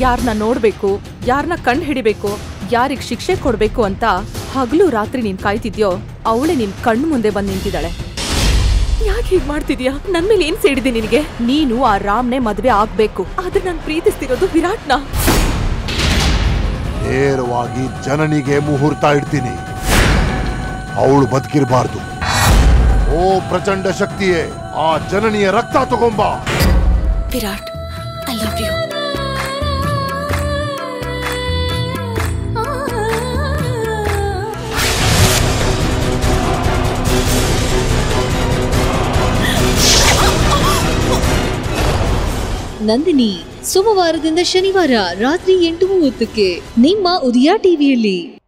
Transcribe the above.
ಯಾರನ್ನ ನೋಡ್ಬೇಕು ಯಾರನ್ನ ಕಂಡು ಹಿಡಿಬೇಕು ಯಾರಿಗ್ ಶಿಕ್ಷೆ ಕೊಡ್ಬೇಕು ಅಂತ ಹಗಲು ರಾತ್ರಿ ನೀನ್ ಕಾಯ್ತಿದ್ಯೋ ಅವಳೆ ನಿನ್ ಕಣ್ಣು ಮುಂದೆ ಬಂದ್ ನಿಂತಿದ್ದಾಳೆ ಯಾಕೆ ಹೀಗ್ ಮಾಡ್ತಿದ್ಯಾ ನನ್ ಮೇಲೆ ಏನ್ ಸೇಡಿದೆ ನಿನಗೆ ನೀನು ಆ ರಾಮ್ನೆ ಮದ್ವೆ ಆಗ್ಬೇಕು ಆದ್ರೆ ನಾನ್ ಪ್ರೀತಿಸ್ತಿರೋದು ವಿರಾಟ್ನ ನೇರವಾಗಿ ಜನನಿಗೆ ಮುಹೂರ್ತ ಇಡ್ತೀನಿ ಅವಳು ಬದುಕಿರಬಾರ್ದು ಓ ಪ್ರಚಂಡ ಶಕ್ತಿಯೇ ಆ ಜನನಿಯ ರಕ್ತ ತಗೊಂಬ Virat I love you Nandini ಸೋಮವಾರದಿಂದ ಶನಿವಾರ ರಾತ್ರಿ ಎಂಟು ಮೂವತ್ತಕ್ಕೆ ನಿಮ್ಮ ಉದಯ ಟಿವಿಯಲ್ಲಿ